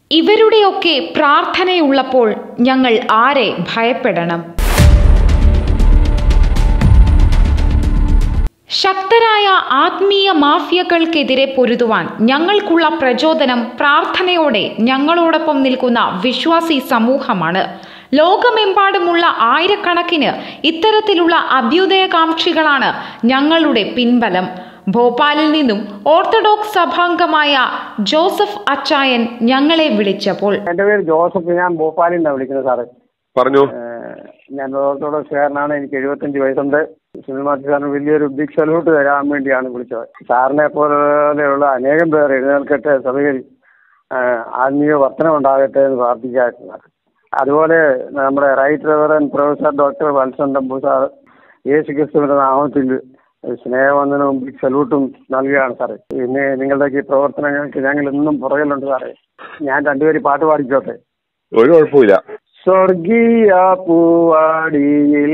ഇവരുടെയൊക്കെ പ്രാർത്ഥനയുള്ളപ്പോൾ ഞങ്ങൾ ആരെ ഭയപ്പെടണം ശക്തരായ ആത്മീയ മാഫിയകൾക്കെതിരെ പൊരുതുവാൻ ഞങ്ങൾക്കുള്ള പ്രചോദനം പ്രാർത്ഥനയോടെ ഞങ്ങളോടൊപ്പം നിൽക്കുന്ന വിശ്വാസി സമൂഹമാണ് ലോകമെമ്പാടുമുള്ള ആയിരക്കണക്കിന് ഇത്തരത്തിലുള്ള അഭ്യുദയകാംക്ഷികളാണ് ഞങ്ങളുടെ പിൻബലം ഭോപ്പാലിൽ നിന്നും ഓർത്തഡോക്സ് സഭാംഗമായ ജോസഫ് അച്ചായൻ ഞങ്ങളെ വിളിച്ചപ്പോൾ എൻ്റെ പേര് ജോസഫ് ഞാൻ ഭോപ്പാലിൽ നിന്നാണ് വിളിക്കുന്നത് സാറേ പറഞ്ഞു ഏഹ് ഞാൻ ഓർത്തഡോക്സുകാരനാണ് എനിക്ക് എഴുപത്തഞ്ച് വയസ്സുണ്ട് സുനിൽമാറ്റി സാറിന് വലിയൊരു ബിഗ് സല്യൂട്ട് തരാൻ വേണ്ടിയാണ് വിളിച്ചത് സാറിനെ പോലെയുള്ള അനേകം പേർ എഴുന്നേൽക്കട്ടെ സഭയിൽ ഏഹ് ആത്മീയ വർധനം ഉണ്ടാകട്ടെ എന്ന് പ്രാർത്ഥിക്കാറുണ്ട് അതുപോലെ നമ്മുടെ right reverend professor doctor Valsan Thampu sir യേശു ക്രിസ്തുവിന്റെ നാമത്തിൽ സ്നേഹവന്ദനവും ബിഗ് സല്യൂട്ടും നൽകുകയാണ് സാറേ പിന്നെ നിങ്ങളുടെയൊക്കെ ഈ പ്രവർത്തനങ്ങൾക്ക് ഞങ്ങൾ ഇന്നും പുറകിലുണ്ട് സാറേ ഞാൻ രണ്ടുപേരും പാട്ട് പാടിക്കോട്ടെ ഒരു കുഴപ്പമില്ല സ്വർഗീയ പൂവാടിയിൽ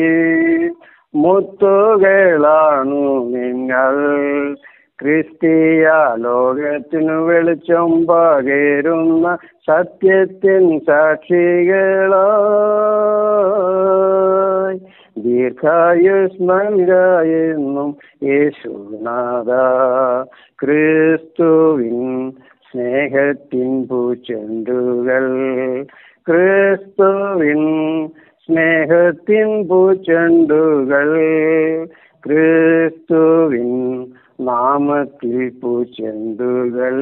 മുത്തുകളാണു നിങ്ങൾ ക്രിസ്തീയ ലോകത്തിനു വെളിച്ചം പകരുന്ന സത്യത്തിൻ സാക്ഷികളായി ദീർഘായുസ് നൽകായെന്നും യേശുനാഥ ക്രിസ്തുവിൻ സ്നേഹത്തിൻ പൂച്ചെണ്ടുകൾ ക്രിസ്തുവിൻ സ്നേഹത്തിൻ പൂച്ചെണ്ടുകൾ ക്രിസ്തുവിൻ നാമത്തിൽ പൂച്ചെണ്ടുകൾ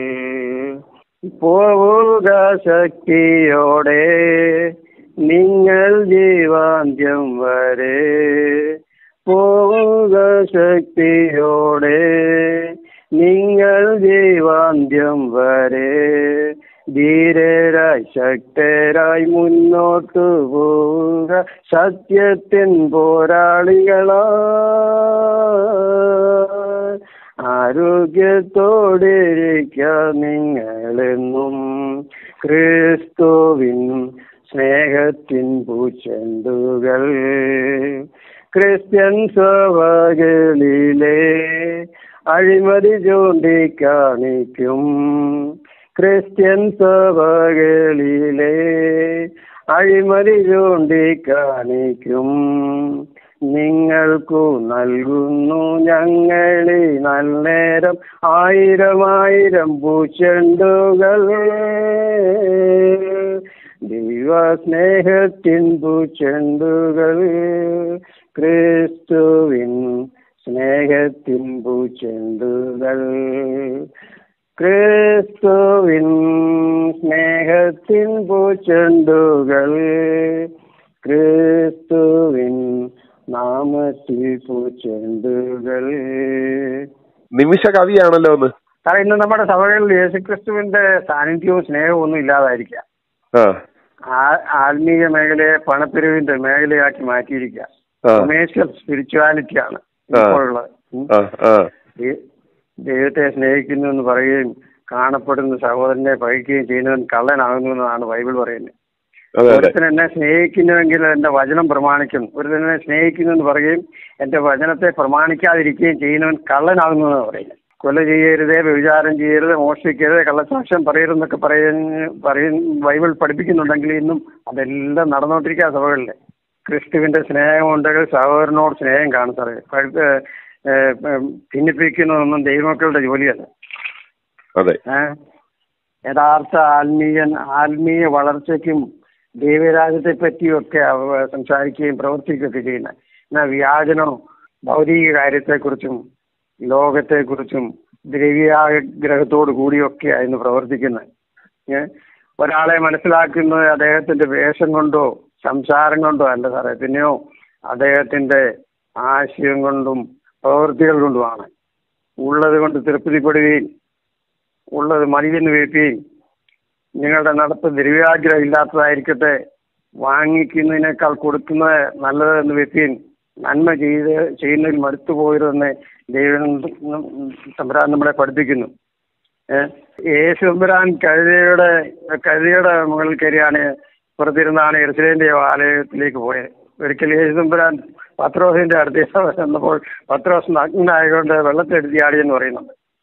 പോവുക ശക്തിയോടെ നിങ്ങൾ ജീവാന്ത്യം വരെ പോവുക ശക്തിയോടെ നിങ്ങൾ ജീവാന്ത്യം വരെ ധീരരായി ശക്തരായി മുന്നോട്ടു പോവുക സത്യത്തിൻ പോരാളികളാ ആരോഗ്യത്തോടിരിക്ക നിങ്ങളെന്നും ക്രിസ്തുവിൻ സ്നേഹത്തിൻ പൂച്ചെണ്ടുകൾ ക്രിസ്ത്യൻ സഭകളിലെ അഴിമതി ചൂണ്ടിക്കാണിക്കും ക്രിസ്ത്യൻ സഭകളിലെ അഴിമതി ചൂണ്ടിക്കാണിക്കും നിങ്ങൾക്കു നൽകുന്നു ഞങ്ങളി നന്നേരം ആയിരം ആയിരം പൂച്ചെണ്ടുകൾ ദൈവസ്നേഹത്തിൻ പൂച്ചെണ്ടുകൾ ക്രിസ്തുവിൻ സ്നേഹത്തിൻ പൂച്ചെണ്ടുകൾ ക്രിസ്തുവിൻ സ്നേഹത്തിൻ പൂച്ചെണ്ടുകൾ ക്രിസ്തുവിൻ നാമത്തിൽ പൂച്ചെണ്ടുകൾ നിമിഷ കവിയാണല്ലോ ഒന്ന് സാറേ ഇന്ന് നമ്മുടെ സഭകളിൽ യേശുക്രിസ്തുവിന്റെ സാന്നിധ്യവും സ്നേഹവും ഒന്നും ഇല്ലാതായിരിക്കാം ആ ആ- ആത്മീയ മേഖലയെ പണപ്പിരിവിന്റെ മേഖലയാക്കി മാറ്റിയിരിക്കുക ആ കൊമേഴ്ഷ്യൽ സ്പിരിച്വാലിറ്റി ആണ് ആ. ഇപ്പോഴുള്ളത് ഉം. ആ ആ ദൈ- ദൈവത്തെ സ്നേഹിക്കുന്നു എന്ന് പറയുകയും കാണപ്പെടുന്ന സഹോദരനെ പഴിക്കുകയും ചെയ്യുന്നവൻ കള്ളനാകുന്നു എന്നാണ് ബൈബിൾ പറയുന്നത് അതെ അതെ ഒരുത്തൻ എന്നെ സ്നേഹിക്കുന്നുവെങ്കിൽ എന്റെ വചനം പ്രമാണിക്കും ഒരുത്തൻ എന്നെ സ്നേഹിക്കുന്നു എന്ന് പറയുകയും എന്റെ വചനത്തെ പ്രമാണിക്കാതിരിക്കുകയും ചെയ്യുന്നവൻ കള്ളനാകുന്നു എന്നാണ് പറയുന്നത് കൊല ചെയ്യരുത് വ്യഭിചാരം ചെയ്യരുത് മോഷ്ടിക്കരുത് കള്ളസാക്ഷ്യം പറയരുതെന്നൊക്കെ പറയുന്ന പറയും ബൈബിൾ പഠിപ്പിക്കുന്നുണ്ടെങ്കിൽ ഇന്നും അതെല്ലാം നടന്നുകൊണ്ടിരിക്കുക സഭകളിൽ ക്രിസ്തുവിന്റെ സ്നേഹമുണ്ടെങ്കിൽ സഹോദരനോട് സ്നേഹം കാണും സാറേ പഴുത്ത ഏഹ്, ഏഹ്, ഭിന്നിപ്പിക്കുന്നതൊന്നും ദൈവമക്കളുടെ ജോലിയല്ല അതെ ഏഹ്? യഥാർത്ഥ ആത്മീയൻ ആത്മീയ വളർച്ചയ്ക്കും ദൈവരാജ്യത്തെ പറ്റിയൊക്കെ അവ- സംസാരിക്കുകയും പ്രവർത്തിക്കുകയൊക്കെ ചെയ്യുന്നത് എന്നാൽ വ്യാജനവും ഭൗതിക കാര്യത്തെക്കുറിച്ചും ലോകത്തെക്കുറിച്ചും ദ്രവ്യാഗ്രഹത്തോടു കൂടിയൊക്കെയായിരുന്നു പ്രവർത്തിക്കുന്നത് ഏഹ്? ഒരാളെ മനസ്സിലാക്കുന്നത് അദ്ദേഹത്തിന്റെ വേഷം കൊണ്ടോ സംസാരം കൊണ്ടോ അല്ല സാറേ പിന്നെയോ അദ്ദേഹത്തിന്റെ ആശയം കൊണ്ടും പ്രവൃത്തികൾ കൊണ്ടുമാണ് ഉള്ളത് കൊണ്ട് തൃപ്തിപ്പെടുകയും ഉള്ളത് മതിയെന്ന് വീഴ്ത്തുകയും നിങ്ങളുടെ നടപ്പ് ദ്രവ്യാഗ്രഹം ഇല്ലാത്തതായിരിക്കട്ടെ വാങ്ങിക്കുന്നതിനേക്കാൾ കൊടുക്കുന്നത് നല്ലതെന്ന് വെക്കുകയും നന്മ ചെയ്ത് ചെയ്യുന്നതിൽ മടുത്തു പോയതെന്ന് ദൈവം തമ്പുരാൻ നമ്മളെ പഠിപ്പിക്കുന്നു ഏഹ് യേശു തമ്പുരാൻ കഴുതയുടെ കഴുതയുടെ മുകളിൽ കയറിയാണ് പുറത്തിരുന്നാണ് എറുസലേന്റെ ആലയത്തിലേക്ക് പോയത് ഒരിക്കൽ യേശു തമ്പുരാൻ പത്രോസിന്റെ അടുത്ത് ചെന്നപ്പോൾ പത്രോസ് നഗ്നായതുകൊണ്ട് വെള്ളത്തിലെടുത്തി ആടിയെന്ന് പറയുന്നുണ്ട് അതെ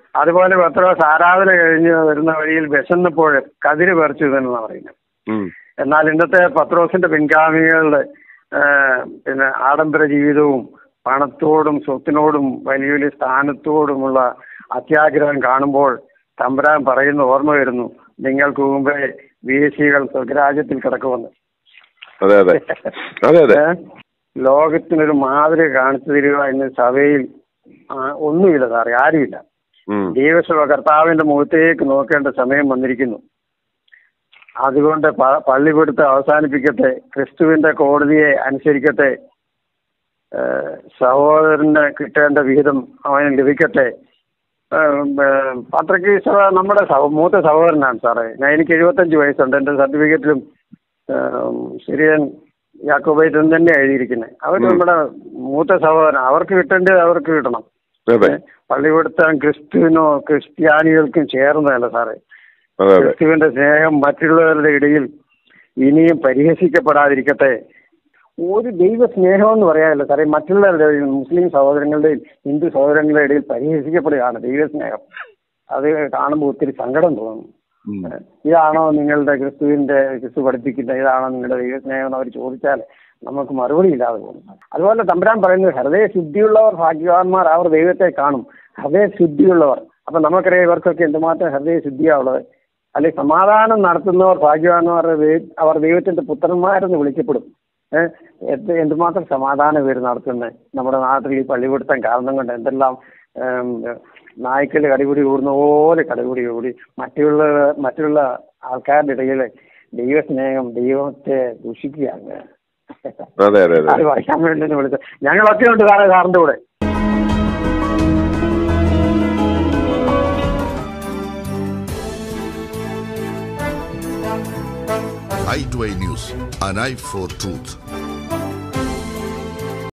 അതുപോലെ പത്രോസ് ആരാധന കഴിഞ്ഞ് വരുന്ന വഴിയിൽ വിശന്നപ്പോൾ കതിര് പറിച്ചു എന്നാണ് പറയുന്നത് ഉം. എന്നാൽ ഇന്നത്തെ പത്രോസിന്റെ പിൻഗാമികളുടെ ആ, പിന്നെ ആഡംബര ജീവിതവും പണത്തോടും സ്വത്തിനോടും വലിയ വലിയ സ്ഥാനത്തോടുമുള്ള അത്യാഗ്രഹം കാണുമ്പോൾ തമ്പുരാൻ പറയുന്ന ഓർമ്മ വരുന്നു നിങ്ങൾക്ക് മുമ്പേ വിദേശികൾ സ്വർഗരാജ്യത്തിൽ കിടക്കുമെന്ന് അതെ അതെ അതെ അതെ ഏ? ലോകത്തിനൊരു മാതൃക കാണിച്ചു തരിക എന്ന് സഭയിൽ ആ, ഒന്നുമില്ല സാറേ ആരുമില്ല ഉം. ദൈവസഭ കർത്താവിന്റെ മുഖത്തേക്ക് നോക്കേണ്ട സമയം വന്നിരിക്കുന്നു അതുകൊണ്ട് പ- പള്ളിപിടുത്തം അവസാനിപ്പിക്കട്ടെ ക്രിസ്തുവിന്റെ കോടതിയെ അനുസരിക്കട്ടെ ഏഹ് സഹോദരന് കിട്ടേണ്ട വിഹിതം അവന് ലഭിക്കട്ടെ ഏഹ് ഏഹ് പത്രക്ക് സഭ നമ്മുടെ സഹ- മൂത്ത സഹോദരനാണ് സാറേ ഞാൻ എനിക്ക് എഴുപത്തഞ്ച് വയസ്സുണ്ട് എൻ്റെ സർട്ടിഫിക്കറ്റിലും ഏഹ് സിറിയൻ യാക്കോബൈറ്റൻ തന്നെ എഴുതിയിരിക്കുന്നത് അവർ നമ്മുടെ മൂത്ത സഹോദരൻ അവർക്ക് കിട്ടേണ്ടത് അവർക്ക് കിട്ടണം അതെ പള്ളിപിടുത്തം ക്രിസ്തുവിനോ ക്രിസ്ത്യാനികൾക്കും ചേർന്നതല്ല സാറേ അതെ അതെ ക്രിസ്തുവിന്റെ സ്നേഹം മറ്റുള്ളവരുടെ ഇടയിൽ ഇനിയും പരിഹസിക്കപ്പെടാതിരിക്കട്ടെ ഒരു ദൈവ സ്നേഹം എന്ന് പറയാനല്ല സാറേ മറ്റുള്ളവരുടെ ഇടയിൽ മുസ്ലിം സഹോദരങ്ങളുടെയും ഹിന്ദു സഹോദരങ്ങളുടെ ഇടയിൽ പരിഹസിക്കപ്പെടുകയാണ് ദൈവസ്നേഹം അത് കാണുമ്പോൾ ഒത്തിരി സങ്കടം തോന്നുന്നു ഉം. ഇതാണോ നിങ്ങളുടെ ക്രിസ്തുവിന്റെ ക്രിസ്തു പഠിപ്പിക്കുന്ന ഇതാണോ നിങ്ങളുടെ ദൈവസ്നേഹം എന്ന് അവർ ചോദിച്ചാൽ നമുക്ക് മറുപടി ഇല്ലാതെ പോകും അതുപോലെ തമ്പുരാൻ പറയുന്നത് ഹൃദയ ശുദ്ധിയുള്ളവർ ഭാഗ്യവാന്മാർ അവർ ദൈവത്തെ കാണും ഹൃദയ ശുദ്ധിയുള്ളവർ അപ്പൊ നമുക്കറിയാം ഇവർക്കൊക്കെ എന്തുമാത്രം ഹൃദയ ശുദ്ധിയാണുള്ളത് അല്ലെ സമാധാനം നടത്തുന്നവർ ഭാഗ്യവാന്മാർ ദൈ- അവർ ദൈവത്തിന്റെ പുത്രന്മാരെന്ന് വിളിക്കപ്പെടും ഏഹ് എന്ത് എന്തുമാത്രം സമാധാനം ഇവർ നടത്തുന്നത് നമ്മുടെ നാട്ടിൽ ഈ പള്ളിപിടുത്തം കാരണം കൊണ്ട് എന്തെല്ലാം ഏം, നായ്ക്കൾ കടിപിടി കൂടുന്ന പോലെ കടിപിടി കൂടി മറ്റുള്ള മറ്റുള്ള ആൾക്കാരുടെ ഇടയിൽ ദൈവസ്നേഹം ദൈവത്തെ ദൂഷിക്കുകയാണ് അതെ അതെ അത് അതെ പറയാൻ വേണ്ടി ഒന്ന് വിളിച്ചത് ഞങ്ങളൊക്കെ ഉണ്ട് സാറേ സാറിന്റെ കൂടെ i2i News, an eye for truth.